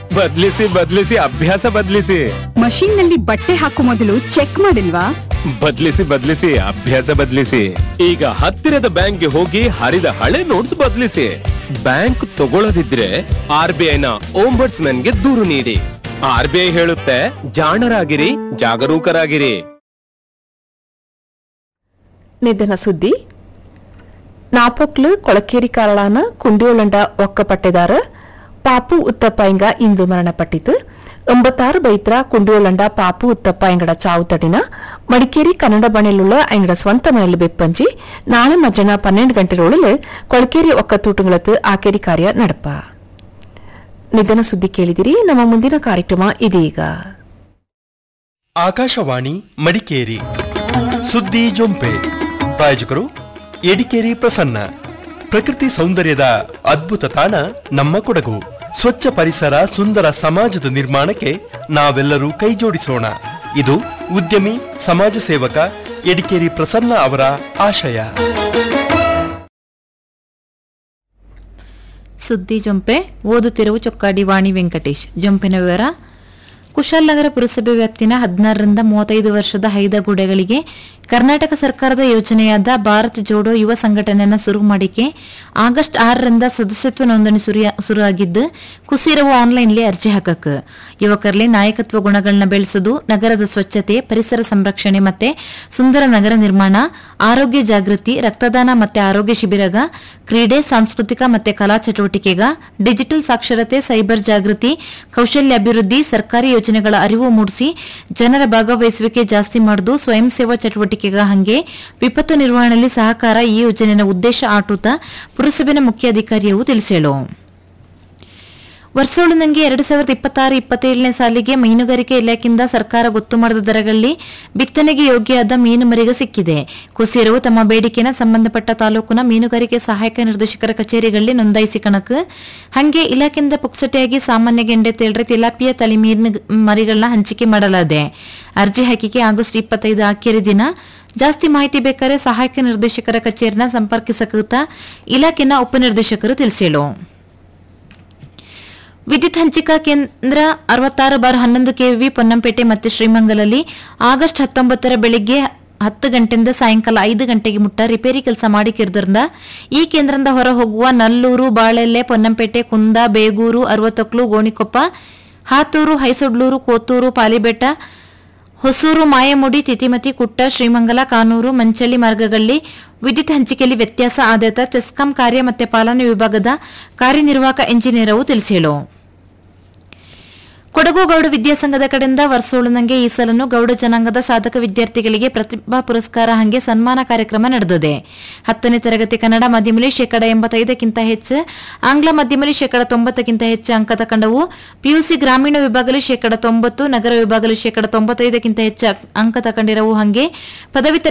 ಬದ್ಲಿಸಿ ಬದ್ಲಿಸಿ ಅಭ್ಯಾಸ ಬದ್ಲಿಸಿ ಮಷೀನ್ ನಲ್ಲಿ ಬಟ್ಟೆ ಹಾಕೋ ಮೊದಲು ಚೆಕ್ ಮಾಡಿಲ್ವಾ ಬದ್ಲಿಸಿ ಬದ್ಲಿಸಿ ಅಭ್ಯಾಸ ಬದ್ಲಿಸಿ ಈಗ ಹತ್ತಿರದ ಬ್ಯಾಂಕ್ಗೆ ಹೋಗಿ ಹರಿದ ಹಳೆ ನೋಟ್ಸ್ ಬದ್ಲಿಸಿ ಬ್ಯಾಂಕ್ ತಗೊಳ್ಳದಿದ್ರೆ ಆರ್ ಬಿ ಐನ ಗೆ ದೂರು ನೀಡಿ ಆರ್ ಬಿ ಐ ಹೇಳುತ್ತೆ ಜಾಣರಾಗಿರಿ ಜಾಗರೂಕರಾಗಿರಿ ನಿಧನ ಸುದ್ದಿ ನಾಪೊಕ್ಲು ಕೊಳಕೇರಿ ಕಾರಳಾನ ಕುಂಡಿಯೋಳಂಡ ಒಕ್ಕಪಟ್ಟೆದಾರ ಪಾಪು ಉತ್ತಪ್ಪಾಯಿಂಗ ಇಂದು ಮರಣಪಟ್ಟಿತು ಎಂಬತ್ತಾರು ಬೈತ್ರ ಕುಂಡಿಯೋಳಂಡ ಪಾಪು ಉತ್ತಪ್ಪಾಯಿಂಗಡ ಚಾವು ತಡಿನ ಮಡಿಕೇರಿ ಕನ್ನಡ ಬಣೆಲುಳ್ಳ ಐಂಗಡ ಸ್ವಂತ ಮನೆಯಲ್ಲಿ ಬೆಪ್ಪಂಚಿ ನಾಳೆ ಮಧ್ಯಾಹ್ನ ಪನ್ನೆಂಡು ಗಂಟೆರೊಳಲು ಕೊಳಕೇರಿ ಒಕ್ಕತೂಟುಗಳತ್ತು ಆಕೇರಿ ಕಾರ್ಯ ನಡಪ ನಿಧನ ಸುದ್ದಿ ಕೇಳಿದಿರಿ ನಮ್ಮ ಮುಂದಿನ ಕಾರ್ಯಕ್ರಮ ಇದೀಗ ಆಕಾಶವಾಣಿ ಮಡಿಕೇರಿ ಸುದ್ದಿ ಜೊಂಪೆ ಪ್ರಾಯೋಜಕರು ಎಡಿಕೇರಿ ಪ್ರಸನ್ನ ಪ್ರಕೃತಿ ಸೌಂದರ್ಯದ ಅದ್ಭುತ ತಾಣ ನಮ್ಮ ಕೊಡಗು ಸ್ವಚ್ಛ ಪರಿಸರ ಸುಂದರ ಸಮಾಜದ ನಿರ್ಮಾಣಕ್ಕೆ ನಾವೆಲ್ಲರೂ ಕೈಜೋಡಿಸೋಣ ಇದು ಉದ್ಯಮಿ ಸಮಾಜ ಸೇವಕ ಎಡಿಕೇರಿ ಪ್ರಸನ್ನ ಅವರ ಆಶಯ ಸುದ್ದಿ ಜೊಂಪೆ ಓದುತ್ತಿರುವ ಚೊಕ್ಕಾಡಿ ವಾಣಿ ವೆಂಕಟೇಶ್ ಜೊಂಪಿನ ವಿವರ ಕುಶಾಲನಗರ ಪುರಸಭೆ ವ್ಯಾಪ್ತಿನ ಹದಿನಾರರಿಂದ ಮೂವತ್ತೈದು ವರ್ಷದ ಹೈದಗೂಡೆಗಳಿಗೆ ಕರ್ನಾಟಕ ಸರ್ಕಾರದ ಯೋಜನೆಯಾದ ಭಾರತ್ ಜೋಡೋ ಯುವ ಸಂಘಟನೆಯನ್ನು ಶುರು ಮಾಡಿಕೆ ಆಗಸ್ಟ್ ಆರರಿಂದ ಸದಸ್ಯತ್ವ ನೋಂದಣಿ ಸುರಿಯ- ಶುರುವಾಗಿದ್ದು ಕುಸಿರವು ಆನ್ಲೈನ್ಲಿ ಅರ್ಜಿ ಹಾಕಕ್ ಯುವಕರಲ್ಲಿ ನಾಯಕತ್ವ ಗುಣಗಳನ್ನ ಬೆಳೆಸೋದು ನಗರದ ಸ್ವಚ್ಛತೆ ಪರಿಸರ ಸಂರಕ್ಷಣೆ ಮತ್ತೆ ಸುಂದರ ನಗರ ನಿರ್ಮಾಣ ಆರೋಗ್ಯ ಜಾಗೃತಿ ರಕ್ತದಾನ ಮತ್ತೆ ಆರೋಗ್ಯ ಶಿಬಿರಗ ಕ್ರೀಡೆ ಸಾಂಸ್ಕೃತಿಕ ಮತ್ತೆ ಕಲಾ ಚಟುವಟಿಕೆಗ ಡಿಜಿಟಲ್ ಸಾಕ್ಷರತೆ ಸೈಬರ್ ಜಾಗೃತಿ ಕೌಶಲ್ಯ ಅಭಿವೃದ್ಧಿ ಸರ್ಕಾರಿ ಯೋಜನೆಗಳ ಅರಿವು ಮೂಡಿಸಿ ಜನರ ಭಾಗವಹಿಸುವಿಕೆ ಜಾಸ್ತಿ ಮಾಡುದು ಸ್ವಯಂ ಸೇವಾ ಚಟುವಟಿಕೆಗ ಹಂಗೆ ವಿಪತ್ತು ನಿರ್ವಹಣೆಯಲ್ಲಿ ಸಹಕಾರ ಈ ಯೋಜನೆಯ ಉದ್ದೇಶ ಆಟೂತ ಪುರಸಭೆನ ಮುಖ್ಯ ಅಧಿಕಾರಿಯವು ತಿಳಿಸೇಳು ವರ್ಷೋಳು ನಂಗೆ ಎರಡು ಸಾವಿರದ ಇಪ್ಪತ್ತಾರು ಇಪ್ಪತ್ತೇಳನೇ ಸಾಲಿಗೆ ಮೀನುಗಾರಿಕೆ ಇಲಾಖೆಯಿಂದ ಸರ್ಕಾರ ಗೊತ್ತು ಮಾಡಿದ ದರಗಳಲ್ಲಿ ಬಿತ್ತನೆಗೆ ಯೋಗ್ಯವಾದ ಮೀನು ಮರಿಗ ಸಿಕ್ಕಿದೆ ಕುಸೀರವು ತಮ್ಮ ಬೇಡಿಕೆನ ಸಂಬಂಧಪಟ್ಟ ತಾಲೂಕಿನ ಮೀನುಗಾರಿಕೆ ಸಹಾಯಕ ನಿರ್ದೇಶಕರ ಕಚೇರಿಗಳಲ್ಲಿ ನೋಂದಾಯಿಸಿ ಕಣಕ್ ಹಂಗೆ ಇಲಾಖೆಯಿಂದ ಪುಕ್ಸಟೆಯಾಗಿ ಸಾಮಾನ್ಯ ಗೆಂಡೆ ತೇಳ್ರೆ ತಿಲಾಪಿಯ ತಳಿ ಮೀನು ಮರಿಗಳನ್ನ ಹಂಚಿಕೆ ಮಾಡಲಾದೆ ಅರ್ಜಿ ಹಾಕಿಕೆ ಆಗಸ್ಟ್ ಇಪ್ಪತ್ತೈದು ಆಖರಿ ದಿನ ಜಾಸ್ತಿ ಮಾಹಿತಿ ಬೇಕಾದ್ರೆ ಸಹಾಯಕ ನಿರ್ದೇಶಕರ ಕಚೇರಿನ ಸಂಪರ್ಕಿಸಕುತ್ತ ಇಲಾಖೆನ ಉಪನಿರ್ದೇಶಕರು ತಿಳಿಸೇಳು ವಿದ್ಯುತ್ ಹಂಚಿಕಾ ಕೇಂದ್ರ ಅರವತ್ತಾರು ಬಾರ್ ಹನ್ನೊಂದು ಕೆವಿ ಪೊನ್ನಂಪೇಟೆ ಮತ್ತು ಶ್ರೀಮಂಗಲಲ್ಲಿ ಆಗಸ್ಟ್ ಹತ್ತೊಂಬತ್ತರ ಬೆಳಿಗ್ಗೆ ಹತ್ತು ಗಂಟೆಯಿಂದ ಸಾಯಂಕಾಲ ಐದು ಗಂಟೆಗೆ ಮುಟ್ಟ ರಿಪೇರಿ ಕೆಲಸ ಮಾಡಿಕಿರೋದ್ರಿಂದ ಈ ಕೇಂದ್ರದಿಂದ ಹೊರ ಹೋಗುವ ನಲ್ಲೂರು ಬಾಳೆಲೆ ಪೊನ್ನಂಪೇಟೆ ಕುಂದ ಬೇಗೂರು ಅರವತ್ತೊಕ್ಲು ಗೋಣಿಕೊಪ್ಪ ಹಾತೂರು ಹೈಸೊಡ್ಲೂರು ಕೋತೂರು ಪಾಲಿಬೆಟ್ಟ ಹೊಸೂರು ಮಾಯಮುಡಿ ತಿತಿಮತಿ ಕುಟ್ಟ ಶ್ರೀಮಂಗಲ ಕಾನೂರು ಮಂಚಳ್ಳಿ ಮಾರ್ಗಗಳಲ್ಲಿ ವಿದ್ಯುತ್ ಹಂಚಿಕೆಯಲ್ಲಿ ವ್ಯತ್ಯಾಸ ಆದಾತ ಚೆಸ್ಕಾಂ ಕಾರ್ಯ ಮತ್ತು ಪಾಲನಾ ವಿಭಾಗದ ಕಾರ್ಯನಿರ್ವಾಹಕ ಎಂಜಿನಿಯರವು ತಿಳಿಸೇಳು ಕೊಡಗು ಗೌಡ ವಿದ್ಯಾಸಂಘದ ಕಡೆಯಿಂದ ವರ್ಷೋಳನಂಗೆ ಈ ಸಲನು ಗೌಡ ಜನಾಂಗದ ಸಾಧಕ ವಿದ್ಯಾರ್ಥಿಗಳಿಗೆ ಪ್ರತಿಭಾ ಪುರಸ್ಕಾರ ಹಂಗೆ ಸನ್ಮಾನ ಕಾರ್ಯಕ್ರಮ ನಡೆದಿದೆ ಹತ್ತನೇ ತರಗತಿ ಕನ್ನಡ ಮಾಧ್ಯಮದಲ್ಲಿ ಶೇಕಡ ಎಂಬತ್ತೈದಕ್ಕಿಂತ ಹೆಚ್ಚು ಆಂಗ್ಲ ಮಾಧ್ಯಮದಲ್ಲಿ ಶೇಕಡ ತೊಂಬತ್ತಕ್ಕಿಂತ ಹೆಚ್ಚು ಅಂಕ ತಕೊಂಡವು ಪಿಯುಸಿ ಗ್ರಾಮೀಣ ವಿಭಾಗದಲ್ಲಿ ಶೇಕಡ ತೊಂಬತ್ತು ನಗರ ವಿಭಾಗದಲ್ಲಿ ಶೇಕಡ ತೊಂಬತ್ತೈದಕ್ಕಿಂತ ಹೆಚ್ಚು ಅಂಕ ತಕೊಂಡಿರವು ಹಂಗೆ ಪದವಿ